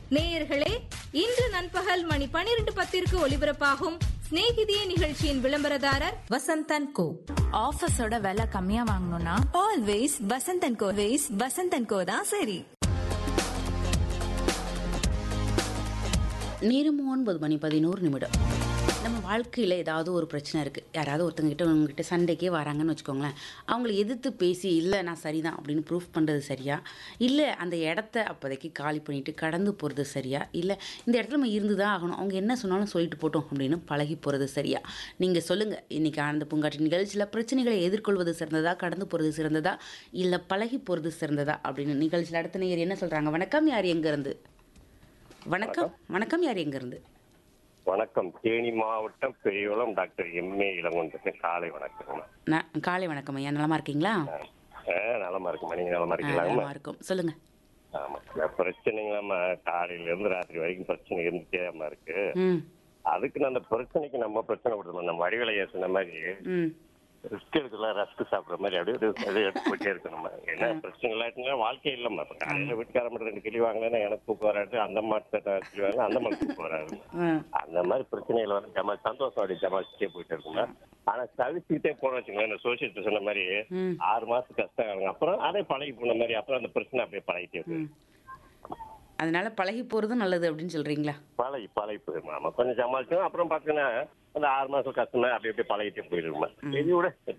நேயர்களே இன்று நண்பகல் மணி பனிரெண்டு பத்திற்கு ஒலிபரப்பாகும் சிநேகிதியே நிகழ்ச்சியின் விளம்பரதாரர் வசந்தன் கோ ஆஃபீஸோட விலை கம்மியா வாங்கணும்னா always Vasanthan co ways Vasanthan co தான் சரி நேரம் ஒன்பது மணி பதினோரு நிமிடம் நம்ம வாழ்க்கையில் ஏதாவது ஒரு பிரச்சனை இருக்குது யாராவது ஒருத்தங்ககிட்ட உங்ககிட்ட சண்டைக்கே வராங்கன்னு வச்சுக்கோங்களேன் அவங்கள எதிர்த்து பேசி இல்லை நான் சரிதான் அப்படின்னு ப்ரூஃப் பண்ணுறது சரியா இல்லை அந்த இடத்த அப்போதைக்கு காலி பண்ணிட்டு கடந்து போகிறது சரியா இல்லை இந்த இடத்துல நம்ம இருந்து தான் ஆகணும் அவங்க என்ன சொன்னாலும் சொல்லிட்டு போட்டோம் அப்படின்னு பழகி போகிறது சரியா நீங்கள் சொல்லுங்கள் இன்றைக்கி ஆனந்த பூங்காற்று நிகழ்ச்சியில் பிரச்சனைகளை எதிர்கொள்வது சிறந்ததா கடந்து போகிறது சிறந்ததா இல்லை பழகி போகிறது சிறந்ததா அப்படின்னு நிகழ்ச்சியில் அடுத்த நேயர் என்ன சொல்கிறாங்க வணக்கம் யார் எங்கேருந்து வணக்கம் வணக்கம் யார் எங்கேருந்து வணக்கம் தேனி மாவட்டம் பெரியகுளம் டாக்டர் எம்ஏ இளங்கொண்டு காலை வணக்கம் நான் காலை வணக்கம் ஐயா நலமா இருக்கீங்களா நலமா இருக்குமா நீங்க நலமா ஆ, இருக்கீங்களா நலமா இருக்கும் சொல்லுங்க ஆமா இந்த பிரச்சனைங்களாம்மா காலையில இருந்து ராத்திரி வரைக்கும் பிரச்சனை இருந்துட்டே அம்மா இருக்கு ம் அதுக்கு நான் அந்த பிரச்சனைக்கு நம்ம பிரச்சனை கொடுத்தோம் நம்ம வடிவலைய சொன்ன மாதிரி ம் ரிஸ்க் எடுக்கலாம் ரஸ்க் சாப்பிடுற மாதிரி அப்படியே ஒரு இது எடுத்து போயிட்டே இருக்கணும் என்ன பிரச்சனை இல்லாட்டினா வாழ்க்கை இல்லம்மா இப்ப காலையில வீட்டுக்கார மட்டும் ரெண்டு கிளி வாங்கினா எனக்கு தூக்கம் வராது அந்த மாட்டு கிளி வாங்கினா அந்த மாதிரி தூக்கம் வராது ம் அந்த மாதிரி பிரச்சனைகள் வந்து ஜமா சந்தோஷம் அப்படி ஜமாச்சிட்டே போயிட்டு இருக்குங்க ஆனா தவிர்த்துக்கிட்டே போன வச்சுக்கோங்க இந்த சோசியல் சொன்ன மாதிரி ம். ஆறு மாசம் கஷ்டம் ஆகுங்க அப்புறம் அதே பழகி போன மாதிரி அப்புறம் அந்த பிரச்சனை அப்படியே பழகிட்டே போயிடும் அதனால பழகி போறதும் நல்லது அப்படின்னு சொல்றீங்களா பழகி பழகி போயிடும் ஆமா கொஞ்சம் சமாளிச்சோம் அப்புறம் பாத்தீங்கன்னா அந்த ஆறு மாசம் கஷ்டமா அப்படி அப்படியே பழகிட்டே போயிடுமா சரி விட